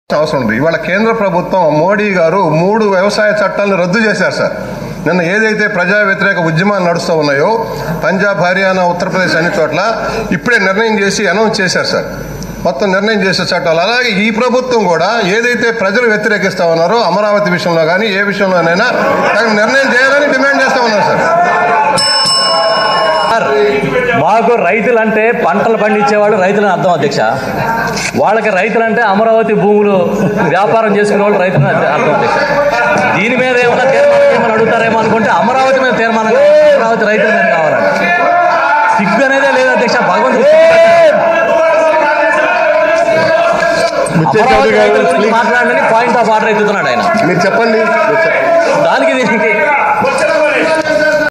అవసరం ఉంది ఇవాళ కేంద్ర ప్రభుత్వం మోడీ గారు మూడు వ్యవసాయ చట్టాలను రద్దు చేశారు సార్ నిన్న ఏదైతే ప్రజా వ్యతిరేక ఉద్యమాలు నడుస్తూ ఉన్నాయో పంజాబ్ హర్యానా ఉత్తరప్రదేశ్ అన్ని చోట్ల ఇప్పుడే నిర్ణయం చేసి అనౌన్స్ చేశారు సార్ మొత్తం నిర్ణయం చేసే చట్టాలు అలాగే ఈ ప్రభుత్వం కూడా ఏదైతే ప్రజలు వ్యతిరేకిస్తా ఉన్నారో అమరావతి విషయంలో కానీ ఏ విషయంలోనైనా తగిన నిర్ణయం చేయాలని డిమాండ్ చేస్తా ఉన్నారు సార్ సార్, మాకు రైతులు అంటే పంటలు పండించేవాళ్ళు రైతులని అర్థం అధ్యక్ష వాళ్ళకి రైతులు అంటే అమరావతి భూములు వ్యాపారం చేసుకునే వాళ్ళు రైతులని అర్థం అర్థం అధ్యక్ష దీని మీద ఏమైనా తీర్మానం ఏమైనా అడుగుతారేమో అనుకుంటే అమరావతి మీద తీర్మానం కావాలి. అమరావతి రైతుల మీద కావాలండి సిగ్గు అనేదే లేదు అధ్యక్ష భగవంతుడు అమరావతి రైతుల గురించి మాట్లాడని పాయింట్ ఆఫ్ ఆర్డర్ ఎత్తుతున్నాడు ఆయన మీరు చెప్పండి మీరు చెప్పండి. దానికి దీనికి